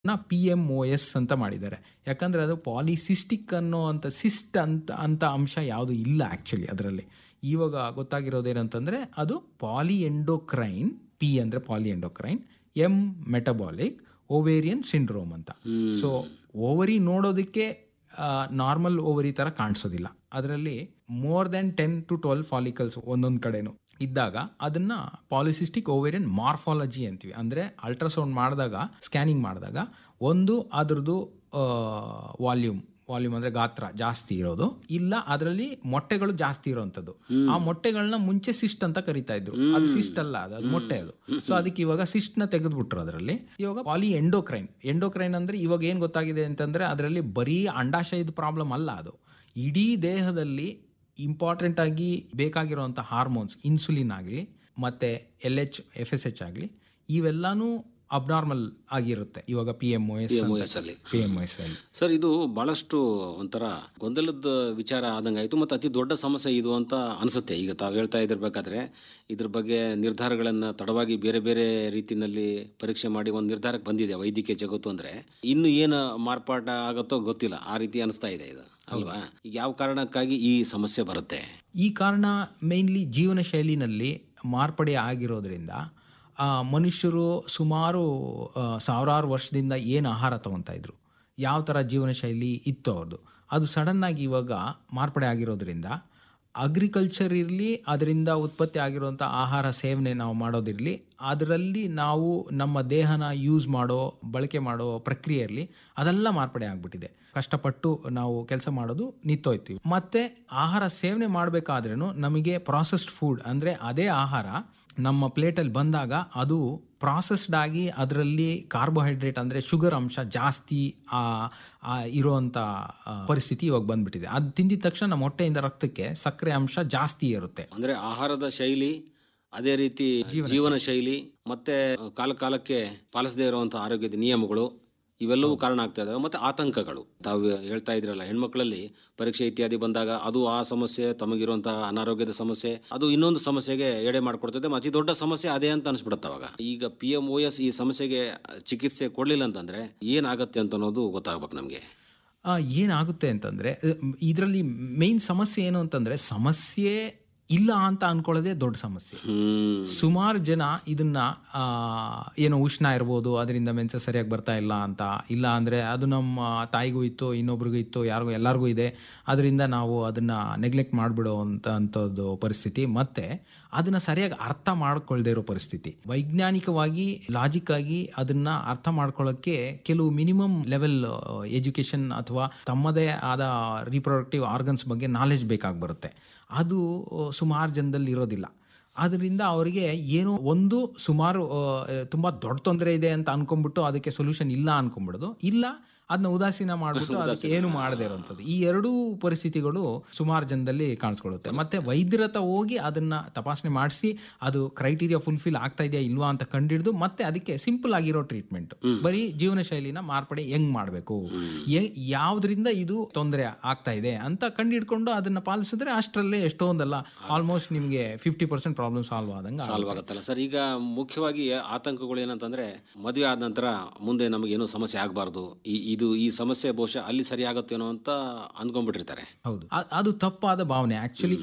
ನ P M O S ಅಂತ ಮಾಡಿದ್ದಾರೆ ಯಾಕಂದ್ರೆ ಅದು ಪಾಲಿಸಿಸ್ಟಿಕ್ ಅನ್ನೋ ಅಂತ ಸಿಸ್ಟ್ ಅಂತ ಅಂತ ಅಂಶ ಯಾವುದು ಇಲ್ಲ ಆ್ಯಕ್ಚುಲಿ ಅದರಲ್ಲಿ ಇವಾಗ ಗೊತ್ತಾಗಿರೋದೇನಂತಂದ್ರೆ ಅದು ಪಾಲಿ ಎಂಡೋಕ್ರೈನ್ ಪಿ ಅಂದರೆ poly endocrine M metabolic ovarian syndrome ಅಂತ ಸೊ ಓವರಿ ನೋಡೋದಕ್ಕೆ ನಾರ್ಮಲ್ ಓವರಿ ಥರ ಕಾಣಿಸೋದಿಲ್ಲ ಅದರಲ್ಲಿ more than ten to twelve follicles ಒಂದೊಂದು ಕಡೆನೂ ಇದ್ದಾಗ ಅದನ್ನ ಪಾಲಿಸಿಸ್ಟಿಕ್ ಓವೇರಿಯನ್ ಮಾರ್ಫಾಲಜಿ ಅಂತೀವಿ ಅಂದರೆ ಅಲ್ಟ್ರಾಸೌಂಡ್ ಮಾಡಿದಾಗ ಸ್ಕ್ಯಾನಿಂಗ್ ಮಾಡಿದಾಗ ಒಂದು ಅದ್ರದ್ದು ವಾಲ್ಯೂಮ್ ವಾಲ್ಯೂಮ್ ಅಂದರೆ ಗಾತ್ರ ಜಾಸ್ತಿ ಇರೋದು ಇಲ್ಲ ಅದರಲ್ಲಿ ಮೊಟ್ಟೆಗಳು ಜಾಸ್ತಿ ಇರೋವಂಥದ್ದು ಆ ಮೊಟ್ಟೆಗಳನ್ನ ಮುಂಚೆ ಸಿಸ್ಟ್ ಅಂತ ಕರಿತಾ ಇದ್ರು ಅದು ಸಿಸ್ಟ್ ಅಲ್ಲ ಅದು ಅದು ಮೊಟ್ಟೆ ಅದು ಸೊ ಅದಕ್ಕೆ ಇವಾಗ ಸಿಸ್ಟ್ ನ ತೆಗೆದ್ಬಿಟ್ರು ಅದರಲ್ಲಿ ಇವಾಗ ಪಾಲಿ ಎಂಡೋಕ್ರೈನ್ ಎಂಡೋಕ್ರೈನ್ ಅಂದ್ರೆ ಇವಾಗ ಏನ್ ಗೊತ್ತಾಗಿದೆ ಅಂತಂದ್ರೆ ಅದರಲ್ಲಿ ಬರೀ ಅಂಡಾಶಯದ ಪ್ರಾಬ್ಲಮ್ ಅಲ್ಲ ಅದು ಇಡೀ ದೇಹದಲ್ಲಿ ಇಂಪಾರ್ಟೆಂಟ್ ಆಗಿ ಬೇಕಾಗಿರುವಂಥ ಹಾರ್ಮೋನ್ಸ್ ಇನ್ಸುಲಿನ್ ಆಗಲಿ ಮತ್ತು L H F S H ಆಗಲಿ ಇವೆಲ್ಲಾನು ಅಬ್ನಾರ್ಮಲ್ ಆಗಿರುತ್ತೆ ಇವಾಗ ಪಿ ಎಮ್ ಒ ಎಸ್ ಅಲ್ಲಿ ಪಿ ಎಮ್ ಒ ಎಸ್ ಅಲ್ಲಿ ಸರ್ ಇದು ಬಹಳಷ್ಟು ಒಂಥರ ಗೊಂದಲದ ವಿಚಾರ ಆದಂಗೆ ಆಯಿತು ಮತ್ತು ಅತಿ ದೊಡ್ಡ ಸಮಸ್ಯೆ ಇದು ಅಂತ ಅನಿಸುತ್ತೆ ಈಗ ತಾವು ಹೇಳ್ತಾ ಇದ್ದಿರ್ಬೇಕಾದ್ರೆ ಇದ್ರ ಬಗ್ಗೆ ನಿರ್ಧಾರಗಳನ್ನು ತಡವಾಗಿ ಬೇರೆ ಬೇರೆ ರೀತಿಯಲ್ಲಿ ಪರೀಕ್ಷೆ ಮಾಡಿ ಒಂದು ನಿರ್ಧಾರಕ್ಕೆ ಬಂದಿದೆ ವೈದ್ಯಕೀಯ ಜಗತ್ತು ಅಂದರೆ ಇನ್ನು ಏನು ಮಾರ್ಪಾಟ ಆಗುತ್ತೋ ಗೊತ್ತಿಲ್ಲ ಆ ರೀತಿ ಅನಿಸ್ತಾ ಇದೆ ಇದು ಅಲ್ವಾ ಈಗ ಯಾವ ಕಾರಣಕ್ಕಾಗಿ ಈ ಸಮಸ್ಯೆ ಬರುತ್ತೆ ಈ ಕಾರಣ ಮೇನ್ಲಿ ಜೀವನ ಶೈಲಿನಲ್ಲಿ ಮಾರ್ಪಡೆ ಆಗಿರೋದ್ರಿಂದ ಆ, ಮನುಷ್ಯರು ಸುಮಾರು ಆ, ಸಾವಿರಾರು ವರ್ಷದಿಂದ ಏನು ಆಹಾರ ತಗೊತಾ ಇದ್ರು ಯಾವ ಥರ ಜೀವನ ಶೈಲಿ ಇತ್ತು ಅವ್ರದ್ದು ಅದು ಸಡನ್ನಾಗಿ ಇವಾಗ ಮಾರ್ಪಡೆ ಆಗಿರೋದ್ರಿಂದ ಅಗ್ರಿಕಲ್ಚರ್ ಇರಲಿ ಅದರಿಂದ ಉತ್ಪತ್ತಿ ಆಗಿರುವಂಥ ಆಹಾರ ಸೇವನೆ ನಾವು ಮಾಡೋದಿರಲಿ ಅದರಲ್ಲಿ ನಾವು ನಮ್ಮ ದೇಹನ ಯೂಸ್ ಮಾಡೋ ಬಳಕೆ ಮಾಡೋ ಪ್ರಕ್ರಿಯೆ ಇರಲಿ ಅದೆಲ್ಲ ಮಾರ್ಪಡೆ ಆಗ್ಬಿಟ್ಟಿದೆ ಕಷ್ಟಪಟ್ಟು ನಾವು ಕೆಲಸ ಮಾಡೋದು ನಿಂತೋಯ್ತೀವಿ ಮತ್ತೆ ಆಹಾರ ಸೇವನೆ ಮಾಡಬೇಕಾದ್ರೂ ನಮಗೆ ಪ್ರಾಸೆಸ್ಡ್ ಫುಡ್ ಅಂದರೆ ಅದೇ ಆಹಾರ ನಮ್ಮ ಪ್ಲೇಟಲ್ಲಿ ಬಂದಾಗ ಅದು ಪ್ರಾಸೆಸ್ಡ್ ಆಗಿ ಅದರಲ್ಲಿ ಕಾರ್ಬೋಹೈಡ್ರೇಟ್ ಅಂದರೆ ಶುಗರ್ ಅಂಶ ಜಾಸ್ತಿ ಆ, ಆ ಇರುವಂಥ ಆ, ಪರಿಸ್ಥಿತಿ ಇವಾಗ ಬಂದ್ಬಿಟ್ಟಿದೆ ಅದು ತಿಂದಿದ ತಕ್ಷಣ ನಮ್ಮ ಹೊಟ್ಟೆಯಿಂದ ರಕ್ತಕ್ಕೆ ಸಕ್ಕರೆ ಅಂಶ ಜಾಸ್ತಿ ಇರುತ್ತೆ ಅಂದರೆ ಆಹಾರದ ಶೈಲಿ ಅದೇ ರೀತಿ ಜೀವನ ಶೈಲಿ ಮತ್ತೆ ಕಾಲ ಕಾಲಕ್ಕೆ ಪಾಲಿಸದೇ ಇರುವಂಥ ಆರೋಗ್ಯದ ನಿಯಮಗಳು ಇವೆಲ್ಲವೂ ಕಾರಣ ಆಗ್ತಾ ಇದಾವೆ ಮತ್ತೆ ಆತಂಕಗಳು ತಾವು ಹೇಳ್ತಾ ಇದ್ರಲ್ಲ ಹೆಣ್ಮಕ್ಳಲ್ಲಿ ಪರೀಕ್ಷೆ ಇತ್ಯಾದಿ ಬಂದಾಗ ಅದು ಆ ಸಮಸ್ಯೆ ತಮಗಿರುವಂತಹ ಅನಾರೋಗ್ಯದ ಸಮಸ್ಯೆ ಅದು ಇನ್ನೊಂದು ಸಮಸ್ಯೆಗೆ ಎಡೆ ಮಾಡಿಕೊಡ್ತದೆ ಅತಿ ದೊಡ್ಡ ಸಮಸ್ಯೆ ಅದೇ ಅಂತ ಅನ್ಸ್ಬಿಡುತ್ತೆ ಅವಾಗ ಈಗ ಪಿ ಎಂ ಒ ಎಸ್ ಈ ಸಮಸ್ಯೆಗೆ ಚಿಕಿತ್ಸೆ ಕೊಡ್ಲಿಲ್ಲ ಅಂತಂದ್ರೆ ಏನಾಗತ್ತೆ ಅಂತ ಅನ್ನೋದು ಗೊತ್ತಾಗ್ಬೇಕು ನಮಗೆ ಆ, ಏನಾಗುತ್ತೆ ಅಂತಂದರೆ ಇದರಲ್ಲಿ ಮೇನ್ ಸಮಸ್ಯೆ ಏನು ಅಂತಂದರೆ ಸಮಸ್ಯೆ ಇಲ್ಲ ಅಂತ ಅನ್ಕೊಳ್ಳೋದೇ ದೊಡ್ಡ ಸಮಸ್ಯೆ ಹ್ಮ್ ಸುಮಾರು ಜನ ಇದನ್ನ ಆ, ಏನೋ ಉಷ್ಣ ಇರ್ಬೋದು ಅದರಿಂದ ಮೆನ್ಸ ಸರಿಯಾಗಿ ಬರ್ತಾ ಇಲ್ಲ ಅಂತ ಇಲ್ಲ ಅಂದರೆ ಅದು ನಮ್ಮ ತಾಯಿಗೂ ಇತ್ತು ಇನ್ನೊಬ್ರಿಗೂ ಇತ್ತು ಯಾರಿಗೂ ಎಲ್ಲರಿಗೂ ಇದೆ ಅದರಿಂದ ನಾವು ಅದನ್ನ ನೆಗ್ಲೆಕ್ಟ್ ಮಾಡಿಬಿಡೋ ಅಂತ ಅಂಥದ್ದು ಪರಿಸ್ಥಿತಿ ಮತ್ತೆ ಅದನ್ನ ಸರಿಯಾಗಿ ಅರ್ಥ ಮಾಡ್ಕೊಳ್ದೇ ಇರೋ ಪರಿಸ್ಥಿತಿ ವೈಜ್ಞಾನಿಕವಾಗಿ ಲಾಜಿಕ್ ಆಗಿ ಅದನ್ನ ಅರ್ಥ ಮಾಡ್ಕೊಳ್ಳೋಕ್ಕೆ ಕೆಲವು ಮಿನಿಮಮ್ ಲೆವೆಲ್ ಎಜುಕೇಶನ್ ಅಥವಾ ತಮ್ಮದೇ ಆದ ರೀಪ್ರೊಡಕ್ಟಿವ್ ಆರ್ಗನ್ಸ್ ಬಗ್ಗೆ ನಾಲೆಜ್ ಬೇಕಾಗಿ ಬರುತ್ತೆ ಅದು ಸುಮಾರು ಜನದಲ್ಲಿ ಇರೋದಿಲ್ಲ ಅದರಿಂದ ಅವರಿಗೆ ಏನೋ ಒಂದು ಸುಮಾರು ಆ, ತುಂಬ ದೊಡ್ಡ ತೊಂದರೆ ಇದೆ ಅಂತ ಅನ್ಕೊಂಡ್ಬಿಟ್ಟು ಅದಕ್ಕೆ ಸೊಲ್ಯೂಷನ್ ಇಲ್ಲ ಅನ್ಕೊಂಡ್ಬಿಡೋದು ಇಲ್ಲ ಅದನ್ನ ಉದಾಸೀನ ಮಾಡ್ಬಿಟ್ಟು ಅದಕ್ಕೆ ಏನು ಮಾಡದೇ ಇರೋಂಥದ್ದು ಈ ಎರಡೂ ಪರಿಸ್ಥಿತಿಗಳು ಸುಮಾರು ಜನದಲ್ಲಿ ಕಾಣಿಸ್ಕೊಳ್ಳುತ್ತೆ ಮತ್ತೆ ವೈದ್ಯರ ಹತ್ರ ಹೋಗಿ ಅದನ್ನ ತಪಾಸಣೆ ಮಾಡಿಸಿ ಅದು ಕ್ರೈಟೀರಿಯಾ ಫುಲ್ಫಿಲ್ ಆಗ್ತಾ ಇದೆಯಾ ಇಲ್ವಾ ಅಂತ ಕಂಡಿಡಿದು ಮತ್ತೆ ಅದಕ್ಕೆ ಸಿಂಪಲ್ ಆಗಿರೋ ಟ್ರೀಟ್ಮೆಂಟ್ ಬರೀ ಜೀವನ ಶೈಲಿನ ಮಾರ್ಪಡೆ ಹೆಂಗ್ ಮಾಡಬೇಕು ಯಾವ್ದ್ರಿಂದ ಇದು ತೊಂದರೆ ಆಗ್ತಾ ಇದೆ ಅಂತ ಕಂಡಿಡ್ಕೊಂಡು ಅದನ್ನ ಪಾಲಿಸಿದ್ರೆ ಅಷ್ಟರಲ್ಲೇ ಎಷ್ಟೊಂದಲ್ಲ ಆಲ್ಮೋಸ್ಟ್ ನಿಮಗೆ ಫಿಫ್ಟಿ ಪರ್ಸೆಂಟ್ ಪ್ರಾಬ್ಲಮ್ ಸಾಲ್ವ್ ಆದಂಗೆ ಸಾಲ್ವ್ ಆಗುತ್ತಲ್ಲ ಸರ್ ಈಗ ಮುಖ್ಯವಾಗಿ ಆತಂಕಗಳು ಏನಂತಂದ್ರೆ ಮದುವೆ ಆದ ನಂತರ ಮುಂದೆ ನಮಗೆ ಏನೋ ಸಮಸ್ಯೆ ಆಗಬಾರ್ದು ಇದು ಈ ಸಮಸ್ಯೆ ಬಹುಶಃ ಅಲ್ಲಿ ಸರಿ ಆಗುತ್ತೇನೋ ಅಂತ ಅಂದ್ಕೊಂಡ್ಬಿಟ್ಟಿರ್ತಾರೆ ಹೌದು ಅ- ಅದು ತಪ್ಪಾದ ಭಾವನೆ ಆಕ್ಚುಲಿ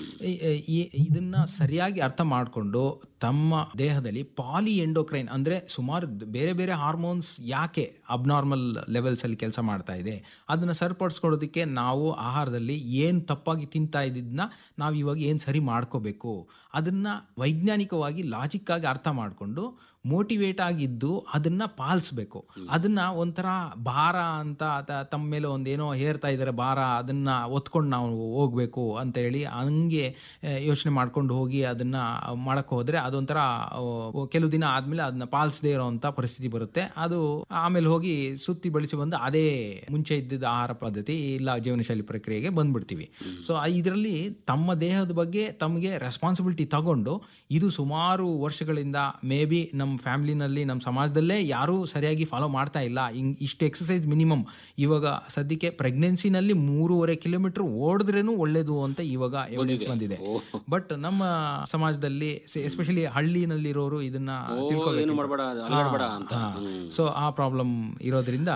ಇದನ್ನ ಸರಿಯಾಗಿ ಅರ್ಥ ಮಾಡಿಕೊಂಡು ತಮ್ಮ ದೇಹದಲ್ಲಿ ಪಾಲಿ ಎಂಡೋಕ್ರೈನ್ ಅಂದ್ರೆ ಸುಮಾರು ದ್- ಬೇರೆ ಬೇರೆ ಹಾರ್ಮೋನ್ಸ್ ಯಾಕೆ ಅಬ್ನಾರ್ಮಲ್ ಲೆವೆಲ್ಸ್ ಅಲ್ಲಿ ಕೆಲಸ ಮಾಡ್ತಾ ಇದೆ ಅದನ್ನ ಸರಿಪಡಿಸ್ಕೊಳ್ಳೋದಕ್ಕೆ ನಾವು ಆಹಾರದಲ್ಲಿ ಏನು ತಪ್ಪಾಗಿ ತಿಂತಾ ಇದ್ದಿದ್ದನ್ನ ನಾವು ಇವಾಗ ಏನು ಸರಿ ಮಾಡ್ಕೋಬೇಕು ಅದನ್ನ ವೈಜ್ಞಾನಿಕವಾಗಿ ಲಾಜಿಕ್ ಆಗಿ ಅರ್ಥ ಮಾಡಿಕೊಂಡು ಮೋಟಿವೇಟ್ ಆಗಿದ್ದು ಅದನ್ನ ಪಾಲಿಸ್ಬೇಕು ಅದನ್ನ ಒಂಥರ ಭಾರ ಅಂತ ಅಥ- ತಮ್ಮ ಮೇಲೆ ಒಂದೇನೋ ಹೇರ್ತಾ ಇದ್ದಾರೆ ಭಾರ ಅದನ್ನ ಒತ್ಕೊಂಡು ನಾವು ಹೋಗ್ಬೇಕು ಅಂತ ಹೇಳಿ ಹಂಗೆ ಯೋಚನೆ ಮಾಡ್ಕೊಂಡು ಹೋಗಿ ಅದನ್ನ ಮಾಡಕ್ ಹೋದ್ರೆ ಅದೊಂಥರ ಆ, ಕೆಲವು ದಿನ ಆದ್ಮೇಲೆ ಅದನ್ನ ಪಾಲಿಸದೇ ಇರೋಂಥ ಪರಿಸ್ಥಿತಿ ಬರುತ್ತೆ ಅದು ಆಮೇಲೆ ಹೋಗಿ ಸುತ್ತಿ ಬಳಸಿ ಬಂದು ಅದೇ ಮುಂಚೆ ಇದ್ದಿದ್ದ ಆಹಾರ ಪದ್ಧತಿ ಇಲ್ಲ ಜೀವನ ಶೈಲಿ ಪ್ರಕ್ರಿಯೆಗೆ ಬಂದ್ಬಿಡ್ತೀವಿ ಸೊ ಇದರಲ್ಲಿ ತಮ್ಮ ದೇಹದ ಬಗ್ಗೆ ತಮಗೆ ರೆಸ್ಪಾನ್ಸಿಬಿಲಿಟಿ ತಗೊಂಡು ಇದು ಸುಮಾರು ವರ್ಷಗಳಿಂದ ಮೇ ಬಿ ನಮ್ಮ ಫ್ಯಾಮಿಲಿನಲ್ಲಿ ನಮ್ಮ ಸಮಾಜದಲ್ಲೇ ಯಾರೂ ಸರಿಯಾಗಿ ಫಾಲೋ ಮಾಡ್ತಾ ಇಲ್ಲ ಹಿಂಗ್ ಇಷ್ಟು ಎಕ್ಸಸೈಸ್ ಮಿನಿಮಮ್ ಇವಾಗ ಸದ್ಯಕ್ಕೆ ಪ್ರೆಗ್ನೆನ್ಸಿನಲ್ಲಿ ಮೂರುವರೆ ಕಿಲೋಮೀಟರ್ ಓಡಿದ್ರೇನು ಒಳ್ಳೇದು ಅಂತ ಇವಾಗ ಎವಿಡೆನ್ಸ್ ಬಂದಿದೆ ಬಟ್ ನಮ್ಮ ಸಮಾಜದಲ್ಲಿ ಎಸ್ಪೆಷಲಿ ಹಳ್ಳಿನಲ್ಲಿರೋರು ಇದನ್ನ ಏನು ಮಾಡಬೇಡ ಅಲ್ಲಾಡಬೇಡ ಅಂತ ಸೊ ಆ ಪ್ರಾಬ್ಲಮ್ ಇರೋದ್ರಿಂದ